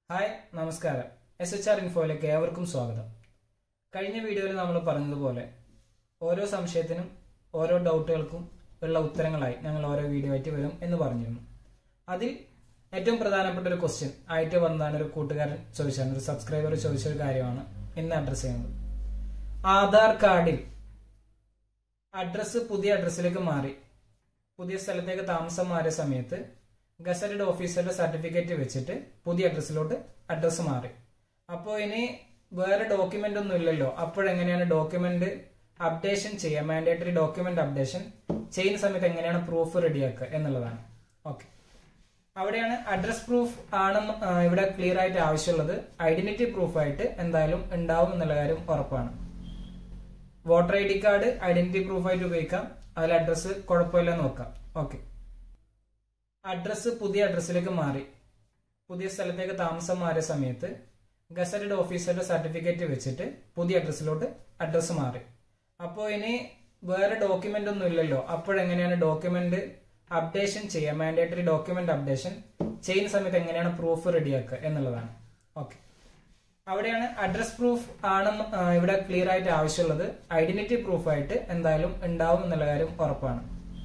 hi നമസ്കാരം S H R ഇൻഫോയിലേക്ക് ഏവർക്കും സ്വാഗതം കഴിഞ്ഞ വീഡിയോയിൽ നമ്മൾ പറഞ്ഞതുപോലെ ഓരോ സംശയത്തിനും ഓരോ ഡൗട്ടുകൾക്കും ഉള്ള ഉത്തരങ്ങളായി ഞങ്ങൾ ഓരോ വീഡിയോ ആയിട്ട് വരും എന്ന് പറഞ്ഞിരുന്നു അതിൽ ഏറ്റവും പ്രധാനപ്പെട്ട ഒരു ക്വസ്റ്റ്യൻ ആയിട്ട് വന്നതാണ് ഒരു കൂട്ടുകാരൻ ചോദിച്ചാണ് ഒരു സബ്സ്ക്രൈബർ ചോദിച്ച ഒരു കാര്യമാണ് ഇന്ന് അഡ്രസ്സ് ചെയ്യുന്നത് ആധാർ കാർഡിൽ അഡ്രസ്സ് പുതിയ അഡ്രസ്സിലേക്ക് മാറി പുതിയ സ്ഥലത്തേക്ക് താമസം മാറിയ സമയത്ത് ഗസറ്റഡ് ഓഫീസറുടെ സർട്ടിഫിക്കറ്റ് വെച്ചിട്ട് പുതിയ അഡ്രസ്സിലോട്ട് അഡ്രസ്സ് മാറി അപ്പോൾ ഇനി വേറെ ഡോക്യുമെന്റ് ഒന്നും ഇല്ലല്ലോ അപ്പോഴെങ്ങനെയാണ് ഡോക്യുമെന്റ് അപ്ഡേഷൻ ചെയ്യുക മാൻഡേറ്ററി ഡോക്യുമെന്റ് അപ്ഡേഷൻ ചെയ്യുന്ന സമയത്ത് എങ്ങനെയാണ് പ്രൂഫ് റെഡിയാക്കുക എന്നുള്ളതാണ് ഓക്കെ അവിടെയാണ് അഡ്രസ് പ്രൂഫ് ആണെന്ന് ആ, ഇവിടെ ക്ലിയർ ആയിട്ട് ആവശ്യമുള്ളത് ഐഡന്റിറ്റി പ്രൂഫ് ആയിട്ട് എന്തായാലും ഉണ്ടാവും എന്നുള്ള കാര്യം ഉറപ്പാണ് voter I D card identity proof ആയിട്ട് ഉപയോഗിക്കാം അതിൽ അഡ്രസ്സ് കുഴപ്പമില്ല നോക്കാം ഓക്കെ അഡ്രസ്സ് പുതിയ അഡ്രസ്സിലേക്ക് മാറി പുതിയ സ്ഥലത്തേക്ക് താമസം മാറിയ സമയത്ത് ഗസറ്റഡ് ഓഫീസറുടെ സർട്ടിഫിക്കറ്റ് വെച്ചിട്ട് പുതിയ അഡ്രസ്സിലോട്ട് അഡ്രസ്സ് മാറി അപ്പോൾ ഇനി വേറെ ഡോക്യുമെന്റ് ഒന്നും ഇല്ലല്ലോ അപ്പോഴെങ്ങനെയാണ് ഡോക്യുമെന്റ് അപ്ഡേഷൻ ചെയ്യുക മാൻഡേറ്ററി ഡോക്യുമെന്റ് അപ്ഡേഷൻ ചെയ്യുന്ന സമയത്ത് എങ്ങനെയാണ് പ്രൂഫ് റെഡിയാക്കുക എന്നുള്ളതാണ് ഓക്കെ അവിടെയാണ് അഡ്രസ് പ്രൂഫ് ആണെന്ന് ആ, ഇവിടെ ക്ലിയർ ആയിട്ട് ആവശ്യമുള്ളത് ഐഡന്റിറ്റി പ്രൂഫ് ആയിട്ട് എന്തായാലും ഉണ്ടാവും എന്നുള്ള കാര്യം ഉറപ്പാണ്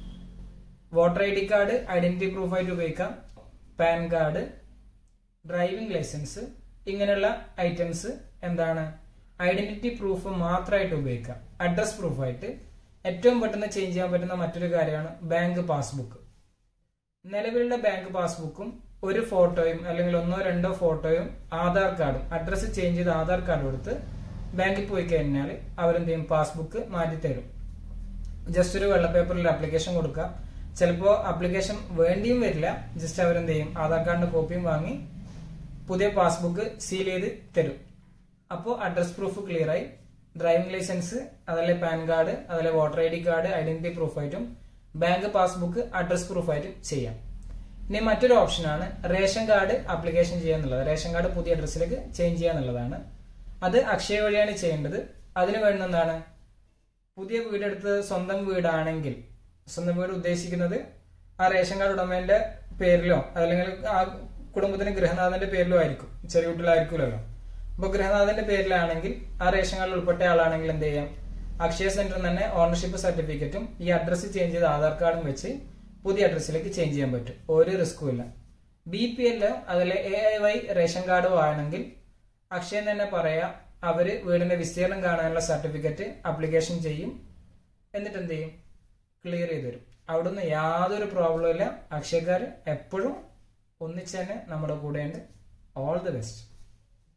voter I D card identity proof ആയിട്ട് ഉപയോഗിക്കാം പാൻ കാർഡ് ഡ്രൈവിംഗ് ലൈസൻസ് ഇങ്ങനെയുള്ള ഐറ്റംസ് എന്താണ് ഐഡന്റിറ്റി പ്രൂഫ് മാത്രമായിട്ട് ഉപയോഗിക്കാം അഡ്രസ് പ്രൂഫായിട്ട് ഏറ്റവും പെട്ടെന്ന് ചേഞ്ച് ചെയ്യാൻ പറ്റുന്ന മറ്റൊരു കാര്യമാണ് ബാങ്ക് പാസ്ബുക്ക് നിലവിലുള്ള ബാങ്ക് പാസ്ബുക്കും ഒരു ഫോട്ടോയും അല്ലെങ്കിൽ ഒന്നോ രണ്ടോ ഫോട്ടോയും ആധാർ കാർഡും അഡ്രസ്സ് ചേഞ്ച് ചെയ്ത് ആധാർ കാർഡ് കൊടുത്ത് ബാങ്കിൽ പോയി കഴിഞ്ഞാൽ അവരെന്ത് ചെയ്യും പാസ്ബുക്ക് മാറ്റി തരും ജസ്റ്റ് ഒരു വെള്ള പേപ്പറിൽ ആപ്ലിക്കേഷൻ കൊടുക്കുക ചിലപ്പോൾ ആപ്ലിക്കേഷൻ വേണ്ടിയും വരില്ല ജസ്റ്റ് അവരെന്ത് ചെയ്യും ആധാർ കാർഡിന്റെ കോപ്പിയും വാങ്ങി പുതിയ പാസ്ബുക്ക് സീൽ ചെയ്ത് തരും അപ്പോൾ അഡ്രസ് പ്രൂഫ് ക്ലിയർ ആയി ഡ്രൈവിംഗ് ലൈസൻസ് അതല്ലേ പാൻ കാർഡ് അതല്ലേ voter I D card identity പ്രൂഫായിട്ടും ബാങ്ക് പാസ്ബുക്ക് അഡ്രസ് പ്രൂഫായിട്ടും ചെയ്യാം ഇനി മറ്റൊരു ഓപ്ഷനാണ് റേഷൻ കാർഡ് ആപ്ലിക്കേഷൻ ചെയ്യുക എന്നുള്ളത് റേഷൻ കാർഡ് പുതിയ അഡ്രസ്സിലേക്ക് ചേഞ്ച് ചെയ്യുക എന്നുള്ളതാണ് അത് അക്ഷയ വഴിയാണ് ചെയ്യേണ്ടത് അതിന് വേണ്ട എന്താണ് പുതിയ വീടെടുത്ത് സ്വന്തം വീടാണെങ്കിൽ സ്വന്തം വീട് ഉദ്ദേശിക്കുന്നത് ആ റേഷൻ കാർഡ് ഉടമേന്റെ പേരിലോ അതല്ലെങ്കിൽ ആ കുടുംബത്തിന് ഗൃഹനാഥന്റെ പേരിലോ ആയിരിക്കും ചെറിയ വീട്ടിലായിരിക്കുമല്ലോ അപ്പൊ ഗൃഹനാഥന്റെ പേരിലാണെങ്കിൽ ആ റേഷൻ കാർഡിൽ ഉൾപ്പെട്ട ആളാണെങ്കിൽ എന്ത് ചെയ്യാം അക്ഷയ സെന്ററിൽ തന്നെ ഓണർഷിപ്പ് സർട്ടിഫിക്കറ്റും ഈ അഡ്രസ്സ് ചേഞ്ച് ചെയ്ത ആധാർ കാർഡും വെച്ച് പുതിയ അഡ്രസ്സിലേക്ക് ചേഞ്ച് ചെയ്യാൻ പറ്റും ഒരു റിസ്ക്കും ഇല്ല ബി പി എല്ലോ അതിലെ എ ഐ വൈ റേഷൻ കാർഡോ ആണെങ്കിൽ അക്ഷയം തന്നെ പറയാ അവര് വീടിന്റെ വിസ്തീർണം കാണാനുള്ള സർട്ടിഫിക്കറ്റ് ആപ്ലിക്കേഷൻ ചെയ്യും എന്നിട്ട് എന്ത് ചെയ്യും ക്ലിയർ ചെയ്ത് തരും അവിടുന്ന് യാതൊരു പ്രോബ്ലം ഇല്ല അക്ഷയക്കാർ എപ്പോഴും ഒന്നിച്ച് തന്നെ നമ്മുടെ കൂടെയുണ്ട് ഓൾ ദി ബെസ്റ്റ്